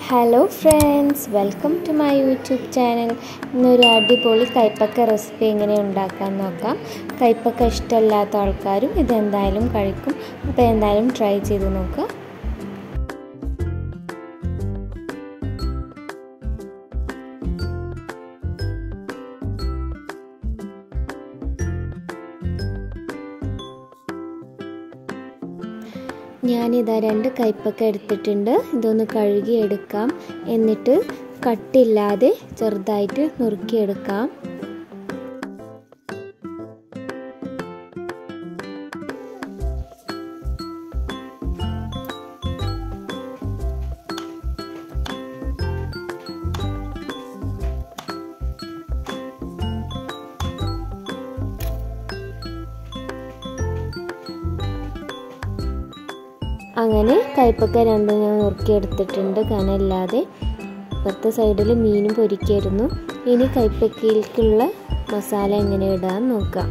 hello friends welcome to my YouTube channel ഇന്നൊരു അടിപൊളി കൈപ്പക്ക recipe എങ്ങനെ ഉണ്ടാക്കാൻ നോക്കാം കൈപ്പക്ക ഇഷ്ടമില്ലാത്ത ആൾക്കാരും ഇതെന്തായാലും കഴിക്കും അപ്പോൾ എന്തായാലും ട്രൈ ചെയ്ത് നോക്കുക ഞാനിതാ രണ്ട് കയ്പ്പൊക്കെ എടുത്തിട്ടുണ്ട് ഇതൊന്ന് കഴുകി എടുക്കാം എന്നിട്ട് കട്ടില്ലാതെ ചെറുതായിട്ട് നുറുക്കിയെടുക്കാം അങ്ങനെ കയ്പ്പൊക്കെ രണ്ടും ഞാൻ നുറുക്കിയെടുത്തിട്ടുണ്ട് കനമില്ലാതെ ഇപ്പുറത്തെ സൈഡിൽ മീനും പൊരിക്കായിരുന്നു ഇനി കയ്പ്പക്കയിലേക്കുള്ള മസാല എങ്ങനെ ഇടാൻ നോക്കാം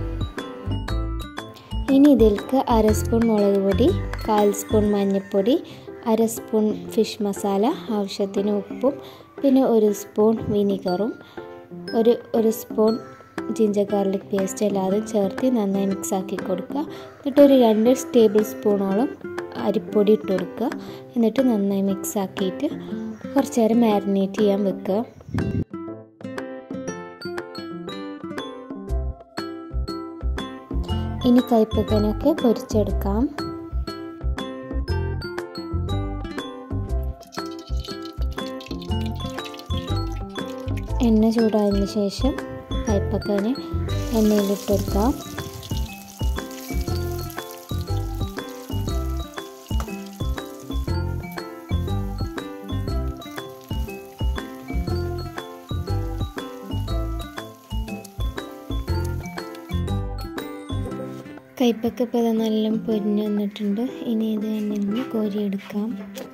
ഇനി ഇതിലേക്ക് അര സ്പൂൺ മുളക് പൊടി കാൽ സ്പൂൺ മഞ്ഞൾപ്പൊടി അര സ്പൂൺ ഫിഷ് മസാല ആവശ്യത്തിന് ഉപ്പും പിന്നെ ഒരു സ്പൂൺ വിനിഗറും ഒരു ഒരു സ്പൂൺ ജിഞ്ചർ ഗാർലിക് പേസ്റ്റ് എല്ലാതും ചേർത്ത് നന്നായി മിക്സ് ആക്കി കൊടുക്കുക എന്നിട്ട് ഒരു രണ്ട് ടേബിൾ സ്പൂണോളം അരിപ്പൊടി ഇട്ട് കൊടുക്കുക എന്നിട്ട് നന്നായി മിക്സ് ആക്കിയിട്ട് കുറച്ച് നേരം മാരിനേറ്റ് ചെയ്യാൻ വെക്കുക ഇനി കയ്പ്പക്കനൊക്കെ പൊരിച്ചെടുക്കാം എണ്ണ ചൂടായതിന് ശേഷം കയ്പ്പക്കനെ എണ്ണയിലിട്ടെടുക്കാം കയ്പക്ക ഇപ്പോൾ നല്ല പൊരിഞ്ഞ് വന്നിട്ടുണ്ട് ഇനി ഇത് എണ്ണയിൽ നിന്ന് കോരിയെടുക്കാം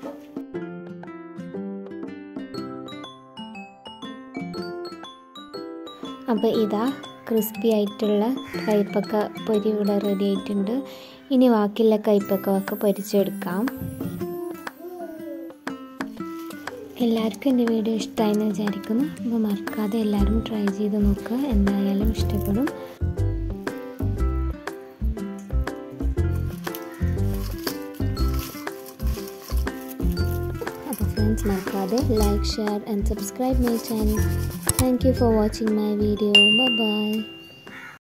അപ്പോൾ ഇതാ ക്രിസ്പി ആയിട്ടുള്ള കയ്പക്ക പൊരി ഇവിടെ റെഡി ആയിട്ടുണ്ട് ഇനി ബാക്കിയുള്ള കയ്പക്ക ഒക്കെ പൊരിച്ചെടുക്കാം എല്ലാവർക്കും എൻ്റെ വീഡിയോ ഇഷ്ടമായെന്ന് വിചാരിക്കുന്നു അപ്പോൾ മറക്കാതെ എല്ലാവരും ട്രൈ ചെയ്ത് നോക്കുക എന്തായാലും ഇഷ്ടപ്പെടും അപ്പോൾ ഫ്രണ്ട്സ് മറക്കാതെ like share and subscribe my channel thank you for watching my video by